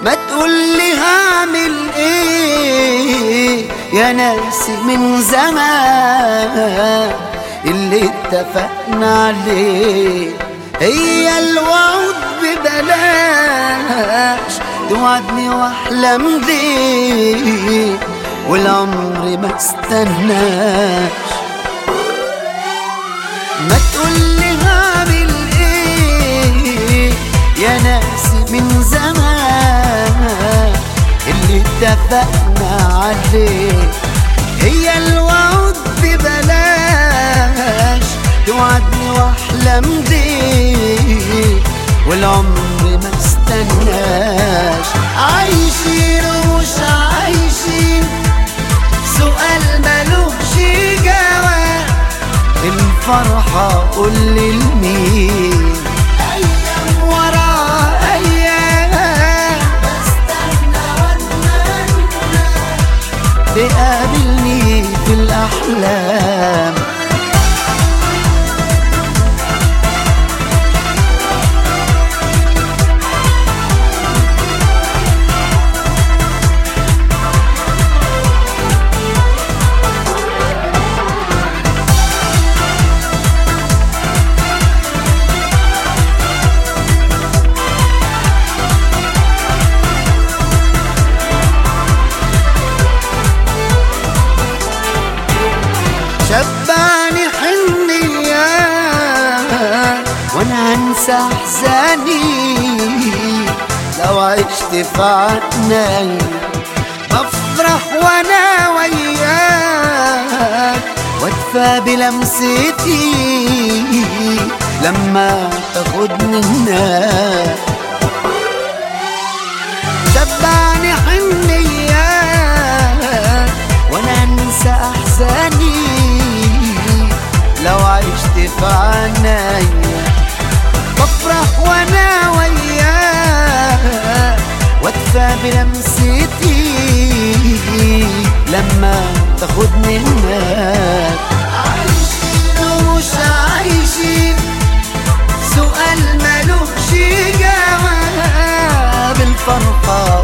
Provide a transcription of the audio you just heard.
ما تقولي هعمل ايه يا ناسي من زمان اللي اتفقنا عليه هي الوعود ببلاش توعدني واحلم بيه والعمر ما استناش ما تقولي هعمل ايه يا ناسي من زمان اللي اتفقنا عليه هي الوعود ببلاش توعدني واحلم بيه والعمر ما استناش عايشين ومش عايشين سؤال ملوش جواب الفرحة قول لي لمين أيام ورا أيام بستنى وأتمنى تقابلني في الأحلام شبعني حنية وانا هنسى احزاني لو عشت في عناي بفرح وانا وياك وادفى بلمستي لما تاخدني هناك شبعني حنية وانا انسى احزاني لو عشت في عناي بفرح وانا وياك وادفى بلمستي لما تاخدني هناك عايشين ومش عايشين سؤال ملوش جواب الفرحة